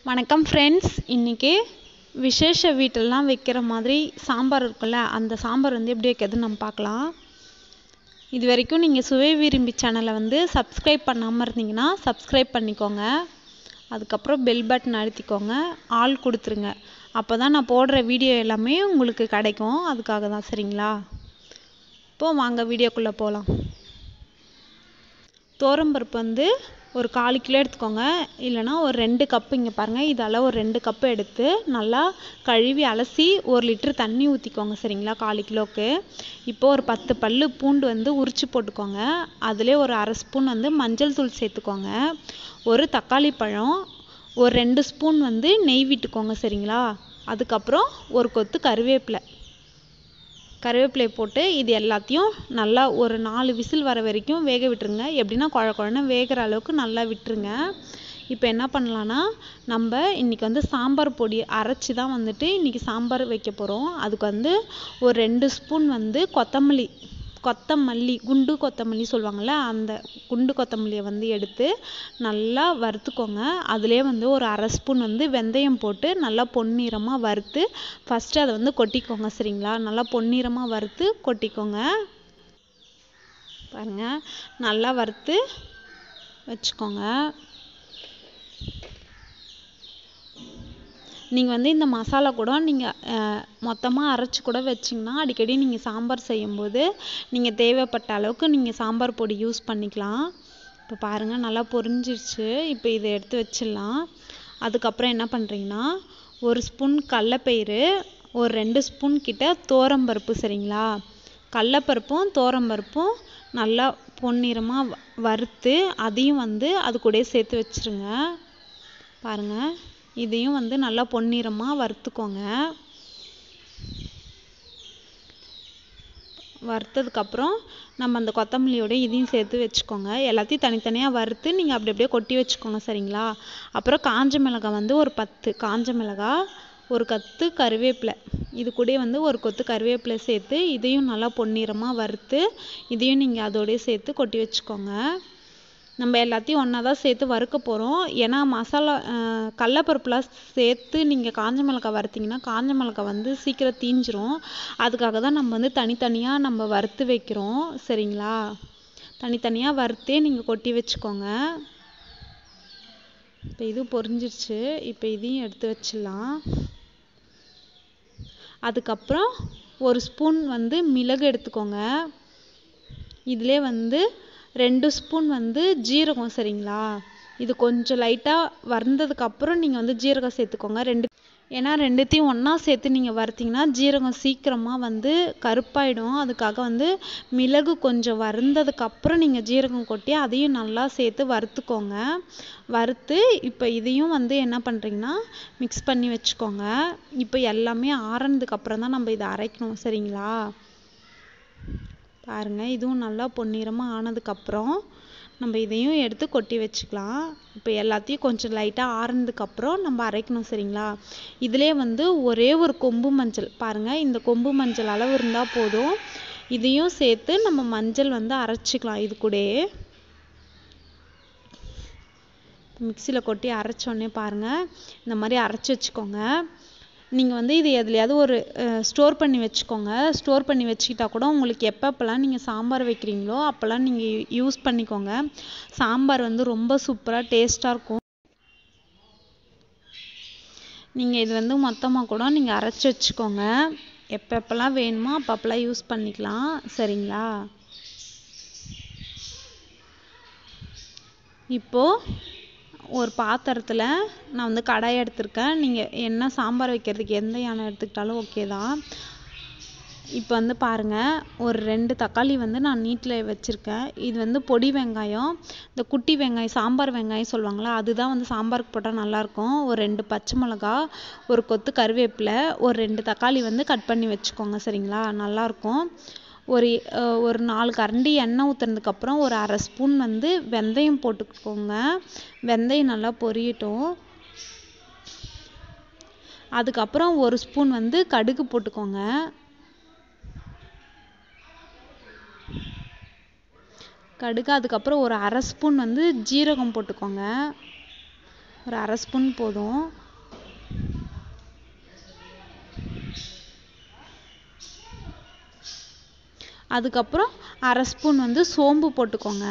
வணக்கம் ஃப்ரெண்ட்ஸ் இன்றைக்கி விசேஷ வீட்டிலலாம் வைக்கிற மாதிரி சாம்பார் இருக்குல்ல அந்த சாம்பார் வந்து எப்படி வைக்கிறதுன்னு நம்ம பார்க்கலாம் இது வரைக்கும் நீங்கள் சுவை விரும்பி சேனலை வந்து சப்ஸ்கிரைப் பண்ணாமல் இருந்தீங்கன்னா சப்ஸ்கிரைப் பண்ணிக்கோங்க அதுக்கப்புறம் பெல் பட்டன் அழுத்திக்கோங்க ஆல் கொடுத்துருங்க அப்போ தான் நான் போடுற வீடியோ எல்லாமே உங்களுக்கு கிடைக்கும் அதுக்காக தான் சரிங்களா இப்போது வாங்க வீடியோக்குள்ளே போகலாம் பருப்பு வந்து ஒரு கால் கிலோ எடுத்துக்கோங்க இல்லைனா ஒரு ரெண்டு கப்பு இங்கே பாருங்கள் இதெல்லாம் ஒரு ரெண்டு கப்பு எடுத்து நல்லா கழுவி அலசி ஒரு லிட்ரு தண்ணி ஊற்றிக்கோங்க சரிங்களா கால் கிலோவுக்கு இப்போ ஒரு பத்து பல் பூண்டு வந்து உரித்து போட்டுக்கோங்க அதிலே ஒரு அரை ஸ்பூன் வந்து மஞ்சள் தூள் சேர்த்துக்கோங்க ஒரு தக்காளி பழம் ஒரு ரெண்டு ஸ்பூன் வந்து நெய் விட்டுக்கோங்க சரிங்களா அதுக்கப்புறம் ஒரு கொத்து கருவேப்பிலை கருவேப்பிலை போட்டு இது எல்லாத்தையும் நல்லா ஒரு நாலு விசில் வர வரைக்கும் வேக விட்டுருங்க எப்படின்னா குழ குழன்னு வேகிற அளவுக்கு நல்லா விட்டுருங்க இப்போ என்ன பண்ணலான்னா நம்ம இன்றைக்கி வந்து சாம்பார் பொடி அரைச்சி தான் வந்துட்டு இன்றைக்கி சாம்பார் வைக்க போகிறோம் அதுக்கு வந்து ஒரு ரெண்டு ஸ்பூன் வந்து கொத்தமல்லி கொத்தமல்லி குண்டு கொத்தமல்லி சொல்லுவாங்கள்ல அந்த குண்டு கொத்தமல்லியை வந்து எடுத்து நல்லா வறுத்துக்கோங்க அதிலே வந்து ஒரு அரை ஸ்பூன் வந்து வெந்தயம் போட்டு நல்லா பொன்னிறமாக வறுத்து ஃபஸ்ட்டு அதை வந்து கொட்டிக்கோங்க சரிங்களா நல்லா பொன்னிறமாக வறுத்து கொட்டிக்கோங்க பாருங்கள் நல்லா வறுத்து வச்சுக்கோங்க நீங்கள் வந்து இந்த மசாலா கூட நீங்கள் மொத்தமாக அரைச்சி கூட வச்சிங்கன்னா அடிக்கடி நீங்கள் சாம்பார் செய்யும்போது நீங்கள் தேவைப்பட்ட அளவுக்கு நீங்கள் சாம்பார் பொடி யூஸ் பண்ணிக்கலாம் இப்போ பாருங்கள் நல்லா பொரிஞ்சிருச்சு இப்போ இதை எடுத்து வச்சிடலாம் அதுக்கப்புறம் என்ன பண்ணுறீங்கன்னா ஒரு ஸ்பூன் கடலப்பயிறு ஒரு ரெண்டு ஸ்பூன் கிட்ட தோரம்பருப்பு சரிங்களா கடலப்பருப்பும் தோரம்பருப்பும் நல்லா பொன்னிறமாக வறுத்து அதையும் வந்து அது கூடயே சேர்த்து வச்சுருங்க பாருங்கள் இதையும் வந்து நல்லா பொன்னிறமாக வறுத்துக்கோங்க வறுத்ததுக்கப்புறம் நம்ம அந்த கொத்தமல்லியோட இதையும் சேர்த்து வச்சுக்கோங்க எல்லாத்தையும் தனித்தனியாக வறுத்து நீங்கள் அப்படி அப்படியே கொட்டி வச்சுக்கோங்க சரிங்களா அப்புறம் காஞ்ச மிளகாய் வந்து ஒரு பத்து காஞ்ச மிளகாய் ஒரு கத்து கருவேப்பிலை இது கூட வந்து ஒரு கொத்து கருவேப்பிலை சேர்த்து இதையும் நல்லா பொன்னிறமாக வறுத்து இதையும் நீங்கள் அதோடய சேர்த்து கொட்டி வச்சுக்கோங்க நம்ம எல்லாத்தையும் ஒன்றா தான் சேர்த்து வறுக்க போகிறோம் ஏன்னா மசாலா கடலப்பருப்புலாம் சேர்த்து நீங்கள் காஞ்ச மிளகாய் வறுத்திங்கன்னா காஞ்ச மிளகாய் வந்து சீக்கிரம் தீஞ்சிரும் அதுக்காக தான் நம்ம வந்து தனித்தனியாக நம்ம வறுத்து வைக்கிறோம் சரிங்களா தனித்தனியாக வறுத்தே நீங்கள் கொட்டி வச்சுக்கோங்க இப்போ இது பொரிஞ்சிருச்சு இப்போ இதையும் எடுத்து வச்சிடலாம் அதுக்கப்புறம் ஒரு ஸ்பூன் வந்து மிளகு எடுத்துக்கோங்க இதிலே வந்து ரெண்டு ஸ்பூன் வந்து ஜீரகம் சரிங்களா இது கொஞ்சம் லைட்டாக வறுந்ததுக்கப்புறம் நீங்கள் வந்து ஜீரகம் சேர்த்துக்கோங்க ரெண்டு ஏன்னா ரெண்டுத்தையும் ஒன்றா சேர்த்து நீங்கள் வறுத்திங்கன்னா ஜீரகம் சீக்கிரமாக வந்து கருப்பாயிடும் அதுக்காக வந்து மிளகு கொஞ்சம் வறுந்ததுக்கப்புறம் நீங்கள் ஜீரகம் கொட்டி அதையும் நல்லா சேர்த்து வறுத்துக்கோங்க வறுத்து இப்போ இதையும் வந்து என்ன பண்ணுறீங்கன்னா மிக்ஸ் பண்ணி வச்சுக்கோங்க இப்போ எல்லாமே ஆறுனதுக்கப்புறம் தான் நம்ம இதை அரைக்கணும் சரிங்களா பாருங்கள் இதுவும் நல்லா பொன்னிறமாக ஆனதுக்கப்புறம் நம்ம இதையும் எடுத்து கொட்டி வச்சுக்கலாம் இப்போ எல்லாத்தையும் கொஞ்சம் லைட்டாக ஆறுனதுக்கப்புறம் நம்ம அரைக்கணும் சரிங்களா இதிலே வந்து ஒரே ஒரு கொம்பு மஞ்சள் பாருங்கள் இந்த கொம்பு மஞ்சள் அளவு இருந்தால் போதும் இதையும் சேர்த்து நம்ம மஞ்சள் வந்து அரைச்சிக்கலாம் இது கூடயே மிக்சியில் கொட்டி அரைச்சோடனே பாருங்கள் இந்த மாதிரி அரைச்சி வச்சுக்கோங்க நீங்கள் வந்து இது எதுலையாவது ஒரு ஸ்டோர் பண்ணி வச்சுக்கோங்க ஸ்டோர் பண்ணி வச்சுக்கிட்டா கூட உங்களுக்கு எப்பப்பெல்லாம் நீங்கள் சாம்பார் வைக்கிறீங்களோ அப்போல்லாம் நீங்கள் யூஸ் பண்ணிக்கோங்க சாம்பார் வந்து ரொம்ப சூப்பராக டேஸ்ட்டாக இருக்கும் நீங்கள் இது வந்து மொத்தமாக கூட நீங்கள் அரைச்சி வச்சுக்கோங்க எப்பப்பெல்லாம் வேணுமோ அப்பப்பெல்லாம் யூஸ் பண்ணிக்கலாம் சரிங்களா இப்போது ஒரு பாத்திரத்தில் நான் வந்து கடாய் எடுத்திருக்கேன் நீங்கள் என்ன சாம்பார் வைக்கிறதுக்கு எந்த யானை எடுத்துக்கிட்டாலும் ஓகே தான் இப்போ வந்து பாருங்கள் ஒரு ரெண்டு தக்காளி வந்து நான் நீட்டில் வச்சுருக்கேன் இது வந்து பொடி வெங்காயம் இந்த குட்டி வெங்காயம் சாம்பார் வெங்காயம் சொல்லுவாங்களா அதுதான் வந்து சாம்பாருக்கு போட்டால் நல்லாயிருக்கும் ஒரு ரெண்டு பச்சை மிளகா ஒரு கொத்து கருவேப்பிலை ஒரு ரெண்டு தக்காளி வந்து கட் பண்ணி வச்சுக்கோங்க சரிங்களா நல்லாயிருக்கும் ஒரு ஒரு நாலு கரண்டி எண்ணெய் ஊற்றுனதுக்கப்புறம் ஒரு அரை ஸ்பூன் வந்து வெந்தயம் போட்டுக்கோங்க வெந்தயம் நல்லா பொரியட்டும் அதுக்கப்புறம் ஒரு ஸ்பூன் வந்து கடுகு போட்டுக்கோங்க கடுகு அதுக்கப்புறம் ஒரு அரை ஸ்பூன் வந்து ஜீரகம் போட்டுக்கோங்க ஒரு அரை ஸ்பூன் போதும் அதுக்கப்புறம் அரை ஸ்பூன் வந்து சோம்பு போட்டுக்கோங்க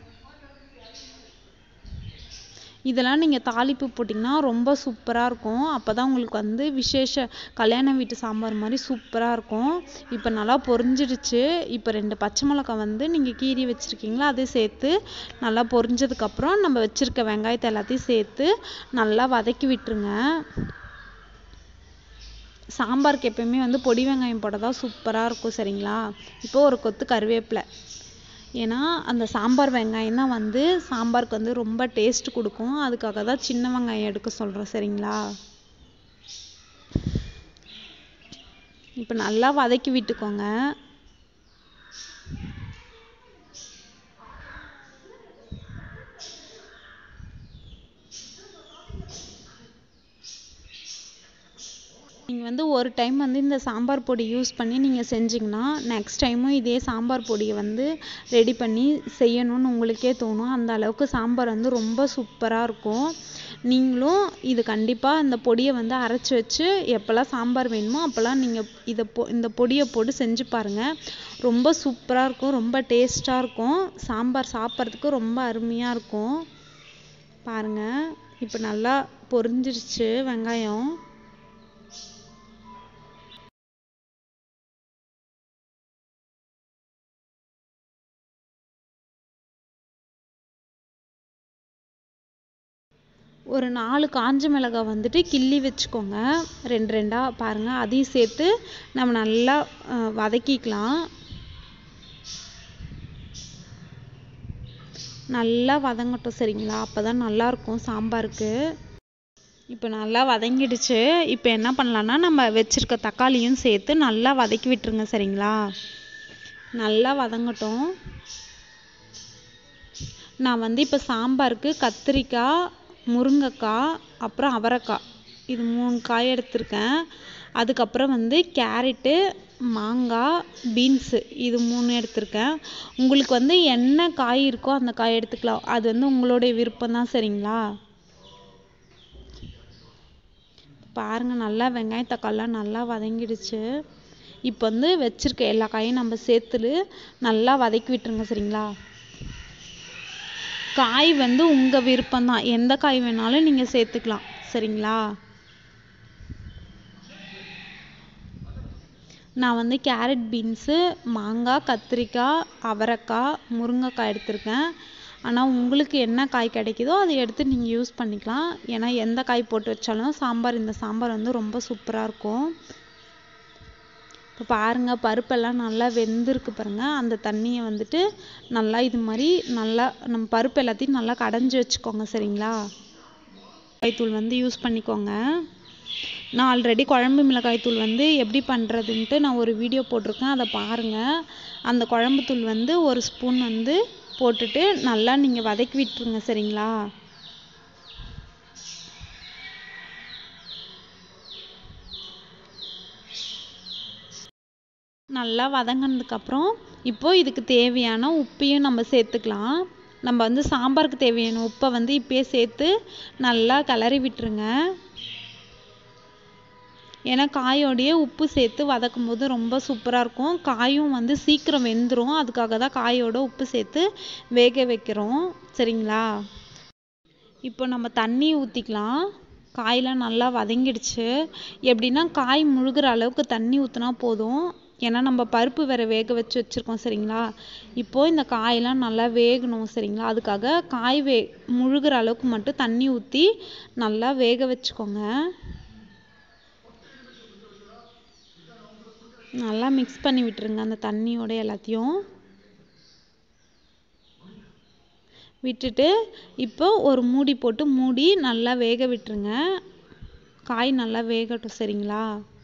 இதெல்லாம் நீங்கள் தாளிப்பு போட்டிங்கன்னா ரொம்ப சூப்பராக இருக்கும் அப்போ தான் உங்களுக்கு வந்து விசேஷ கல்யாண வீட்டு சாம்பார் மாதிரி சூப்பராக இருக்கும் இப்போ நல்லா பொரிஞ்சிடுச்சு இப்போ ரெண்டு பச்சை மிளகாய் வந்து நீங்கள் கீறி வச்சுருக்கீங்களா அதை சேர்த்து நல்லா பொரிஞ்சதுக்கப்புறம் நம்ம வச்சுருக்க வெங்காயத்தை எல்லாத்தையும் சேர்த்து நல்லா வதக்கி விட்டுருங்க சாம்பாருக்கு எப்பயுமே வந்து பொடி வெங்காயம் போட்டால் தான் சூப்பராக இருக்கும் சரிங்களா இப்போ ஒரு கொத்து கருவேப்பிலை ஏன்னா அந்த சாம்பார் வெங்காயம் தான் வந்து சாம்பாருக்கு வந்து ரொம்ப டேஸ்ட் கொடுக்கும் அதுக்காக தான் சின்ன வெங்காயம் எடுக்க சொல்கிறோம் சரிங்களா இப்போ நல்லா வதக்கி விட்டுக்கோங்க நீங்கள் வந்து ஒரு டைம் வந்து இந்த சாம்பார் பொடி யூஸ் பண்ணி நீங்கள் செஞ்சிங்கன்னா நெக்ஸ்ட் டைமும் இதே சாம்பார் பொடியை வந்து ரெடி பண்ணி செய்யணும்னு உங்களுக்கே தோணும் அந்த அளவுக்கு சாம்பார் வந்து ரொம்ப சூப்பராக இருக்கும் நீங்களும் இது கண்டிப்பாக இந்த பொடியை வந்து அரைச்சி வச்சு எப்போல்லாம் சாம்பார் வேணுமோ அப்போல்லாம் நீங்கள் இதை பொ இந்த பொடியை போட்டு செஞ்சு பாருங்கள் ரொம்ப சூப்பராக இருக்கும் ரொம்ப டேஸ்ட்டாக இருக்கும் சாம்பார் சாப்பிட்றதுக்கு ரொம்ப அருமையாக இருக்கும் பாருங்கள் இப்போ நல்லா பொரிஞ்சிருச்சு வெங்காயம் ஒரு நாலு காஞ்ச மிளகாய் வந்துட்டு கிள்ளி வச்சுக்கோங்க ரெண்டு ரெண்டாக பாருங்கள் அதையும் சேர்த்து நம்ம நல்லா அஹ், வதக்கிக்கலாம் நல்லா வதங்கட்டும் சரிங்களா அப்போ தான் நல்லாயிருக்கும் சாம்பாருக்கு இப்போ நல்லா வதங்கிடுச்சு இப்போ என்ன பண்ணலான்னா நம்ம வச்சுருக்க தக்காளியும் சேர்த்து நல்லா வதக்கி விட்டுருங்க சரிங்களா நல்லா வதங்கட்டும் நான் வந்து இப்போ சாம்பாருக்கு கத்திரிக்காய் முருங்கைக்காய் அப்புறம் அவரைக்காய் இது மூணு காய் எடுத்திருக்கேன் அதுக்கப்புறம் வந்து கேரட்டு மாங்காய் பீன்ஸு இது மூணு எடுத்திருக்கேன் உங்களுக்கு வந்து என்ன காய் இருக்கோ அந்த காய் எடுத்துக்கலாம் அது வந்து உங்களுடைய விருப்பம் தான் சரிங்களா பாருங்க நல்லா வெங்காய தக்காளிலாம் நல்லா வதங்கிடுச்சு இப்போ வந்து வச்சிருக்க எல்லா காயும் நம்ம சேர்த்துட்டு நல்லா வதக்கி விட்டுருங்க சரிங்களா காய் வந்து உங்க விருப்பம்தான் எந்த காய் வேணாலும் நீங்க சேர்த்துக்கலாம் சரிங்களா நான் வந்து கேரட் பீன்ஸு மாங்காய் கத்திரிக்காய் அவரைக்காய் முருங்கைக்காய் எடுத்திருக்கேன் ஆனால் உங்களுக்கு என்ன காய் கிடைக்குதோ அதை எடுத்து நீங்கள் யூஸ் பண்ணிக்கலாம் ஏன்னா எந்த காய் போட்டு வச்சாலும் சாம்பார் இந்த சாம்பார் வந்து ரொம்ப சூப்பராக இருக்கும் இப்போ பாருங்க பருப்பெல்லாம் நல்லா வெந்திருக்கு பாருங்க அந்த தண்ணியை வந்துட்டு நல்லா இது மாதிரி நல்லா நம்ம பருப்பு எல்லாத்தையும் நல்லா கடைஞ்சி வச்சுக்கோங்க சரிங்களா மிளகாய்த்தூள் வந்து யூஸ் பண்ணிக்கோங்க நான் ஆல்ரெடி குழம்பு மிளகாய்த்தூள் வந்து எப்படி பண்ணுறதுன்ட்டு நான் ஒரு வீடியோ போட்டிருக்கேன் அதை பாருங்கள் அந்த குழம்புத்தூள் வந்து ஒரு ஸ்பூன் வந்து போட்டுட்டு நல்லா நீங்கள் வதக்கி விட்டுருங்க சரிங்களா நல்லா வதங்கினதுக்கப்புறம் இப்போ இதுக்கு தேவையான உப்பையும் நம்ம சேர்த்துக்கலாம் நம்ம வந்து சாம்பாருக்கு தேவையான உப்பை வந்து இப்பயே சேர்த்து நல்லா கிளறி விட்டுருங்க ஏன்னா காயோடையே உப்பு சேர்த்து வதக்கும் போது ரொம்ப சூப்பராக இருக்கும் காயும் வந்து சீக்கிரம் வெந்துடும் அதுக்காக தான் காயோட உப்பு சேர்த்து வேக வைக்கிறோம் சரிங்களா இப்போ நம்ம தண்ணி ஊற்றிக்கலாம் காயெலாம் நல்லா வதங்கிடுச்சு எப்படின்னா காய் முழுகிற அளவுக்கு தண்ணி ஊற்றினா போதும் ஏன்னா நம்ம பருப்பு வேற வேக வச்சு வச்சுருக்கோம் சரிங்களா இப்போ இந்த காயெல்லாம் நல்லா வேகணும் சரிங்களா அதுக்காக காய் வே முழுகிற அளவுக்கு மட்டும் தண்ணி ஊற்றி நல்லா வேக வச்சுக்கோங்க நல்லா மிக்ஸ் பண்ணி விட்டுருங்க அந்த தண்ணியோட எல்லாத்தையும் விட்டுட்டு இப்போ ஒரு மூடி போட்டு மூடி நல்லா வேக விட்டுருங்க காய் நல்லா வேகட்டும் சரிங்களா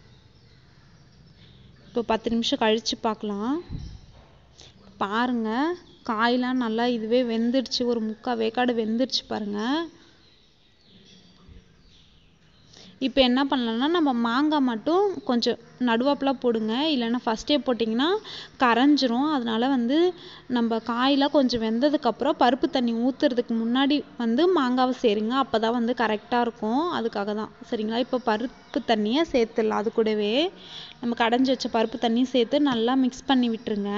இப்போ பத்து நிமிஷம் கழிச்சு பார்க்கலாம் பாருங்க காயெலாம் நல்லா இதுவே வெந்துடுச்சு ஒரு முக்கால் வேக்காடு வெந்துடுச்சு பாருங்க இப்போ என்ன பண்ணலாம்னா நம்ம மாங்காய் மட்டும் கொஞ்சம் நடுவாப்பில் போடுங்க இல்லைன்னா ஃபஸ்ட்டே போட்டிங்கன்னா கரைஞ்சிரும் அதனால வந்து நம்ம காயெலாம் கொஞ்சம் வெந்ததுக்கப்புறம் பருப்பு தண்ணி ஊற்றுறதுக்கு முன்னாடி வந்து மாங்காவை சேருங்க அப்போ தான் வந்து கரெக்டாக இருக்கும் அதுக்காக தான் சரிங்களா இப்போ பருப்பு தண்ணியை சேர்த்துடலாம் அது கூடவே நம்ம கடைஞ்சி வச்ச பருப்பு தண்ணியும் சேர்த்து நல்லா மிக்ஸ் பண்ணி விட்டுருங்க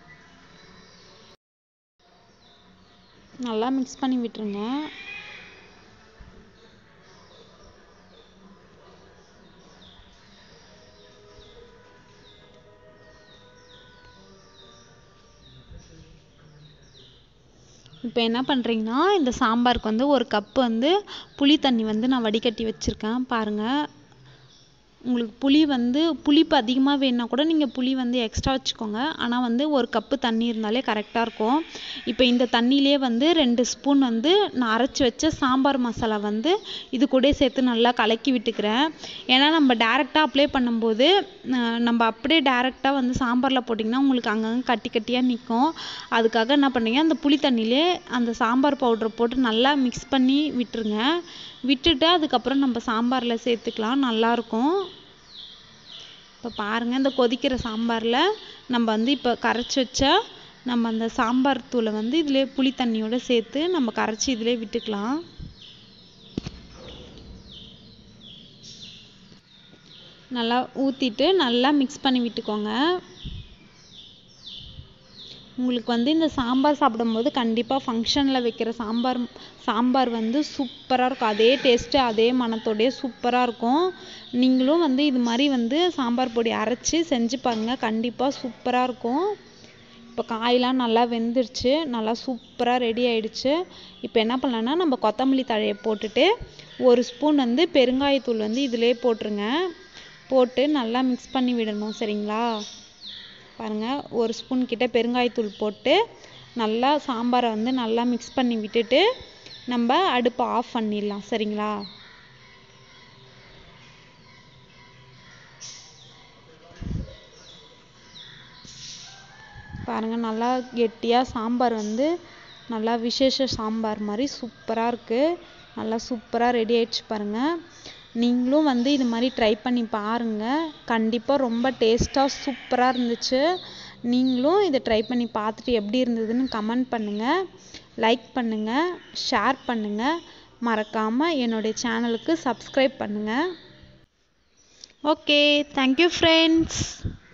நல்லா மிக்ஸ் பண்ணி விட்டுருங்க இப்போ என்ன பண்ணுறீங்கன்னா இந்த சாம்பாருக்கு வந்து ஒரு கப்பு வந்து புளி தண்ணி வந்து நான் வடிகட்டி வச்சுருக்கேன் பாருங்கள் உங்களுக்கு புளி வந்து புளிப்பு அதிகமாக வேணுன்னா கூட நீங்கள் புளி வந்து எக்ஸ்ட்ரா வச்சுக்கோங்க ஆனால் வந்து ஒரு கப்பு தண்ணி இருந்தாலே கரெக்டாக இருக்கும் இப்போ இந்த தண்ணியிலே வந்து ரெண்டு ஸ்பூன் வந்து நான் அரைச்சி வச்ச சாம்பார் மசாலா வந்து இது கூட சேர்த்து நல்லா கலக்கி விட்டுக்கிறேன் ஏன்னா நம்ம டேரெக்டாக அப்ளை பண்ணும்போது நம்ம அப்படியே டேரெக்டாக வந்து சாம்பாரில் போட்டிங்கன்னா உங்களுக்கு அங்கங்கே கட்டி கட்டியாக நிற்கும் அதுக்காக என்ன பண்ணுறீங்க அந்த புளி தண்ணியிலே அந்த சாம்பார் பவுடரை போட்டு நல்லா மிக்ஸ் பண்ணி விட்டுருங்க விட்டுட்டு அதுக்கப்புறம் நம்ம சாம்பாரில் சேர்த்துக்கலாம் நல்லாயிருக்கும் இப்போ பாருங்கள் இந்த கொதிக்கிற சாம்பாரில் நம்ம வந்து இப்போ கரைச்சி வச்ச நம்ம அந்த சாம்பார் தூளை வந்து இதிலே புளி தண்ணியோடு சேர்த்து நம்ம கரைச்சி இதிலே விட்டுக்கலாம் நல்லா ஊற்றிட்டு நல்லா மிக்ஸ் பண்ணி விட்டுக்கோங்க உங்களுக்கு வந்து இந்த சாம்பார் சாப்பிடும்போது கண்டிப்பாக ஃபங்க்ஷனில் வைக்கிற சாம்பார் சாம்பார் வந்து சூப்பராக இருக்கும் அதே டேஸ்ட்டு அதே மணத்தோடயே சூப்பராக இருக்கும் நீங்களும் வந்து இது மாதிரி வந்து சாம்பார் பொடி அரைச்சி செஞ்சு பாருங்கள் கண்டிப்பாக சூப்பராக இருக்கும் இப்போ காயெலாம் நல்லா வெந்துருச்சு நல்லா சூப்பராக ரெடி ஆயிடுச்சு இப்போ என்ன பண்ணலான்னா நம்ம கொத்தமல்லி தழையை போட்டுட்டு ஒரு ஸ்பூன் வந்து பெருங்காயத்தூள் வந்து இதிலே போட்டுருங்க போட்டு நல்லா மிக்ஸ் பண்ணி விடணும் சரிங்களா பாருங்கள் ஒரு ஸ்பூன் கிட்ட பெருங்காயத்தூள் போட்டு நல்லா சாம்பாரை வந்து நல்லா மிக்ஸ் பண்ணி விட்டுட்டு நம்ம அடுப்பை ஆஃப் பண்ணிடலாம் சரிங்களா பாருங்கள் நல்லா கெட்டியாக சாம்பார் வந்து நல்லா விசேஷ சாம்பார் மாதிரி சூப்பராக இருக்குது நல்லா சூப்பராக ரெடி ஆயிடுச்சு பாருங்கள் நீங்களும் வந்து இது மாதிரி ட்ரை பண்ணி பாருங்கள் கண்டிப்பாக ரொம்ப டேஸ்ட்டாக சூப்பராக இருந்துச்சு நீங்களும் இதை ட்ரை பண்ணி பார்த்துட்டு எப்படி இருந்ததுன்னு கமெண்ட் பண்ணுங்கள் லைக் பண்ணுங்கள் ஷேர் பண்ணுங்கள் மறக்காமல் என்னுடைய சேனலுக்கு சப்ஸ்கிரைப் பண்ணுங்கள் ஓகே தேங்க்யூ ஃப்ரெண்ட்ஸ்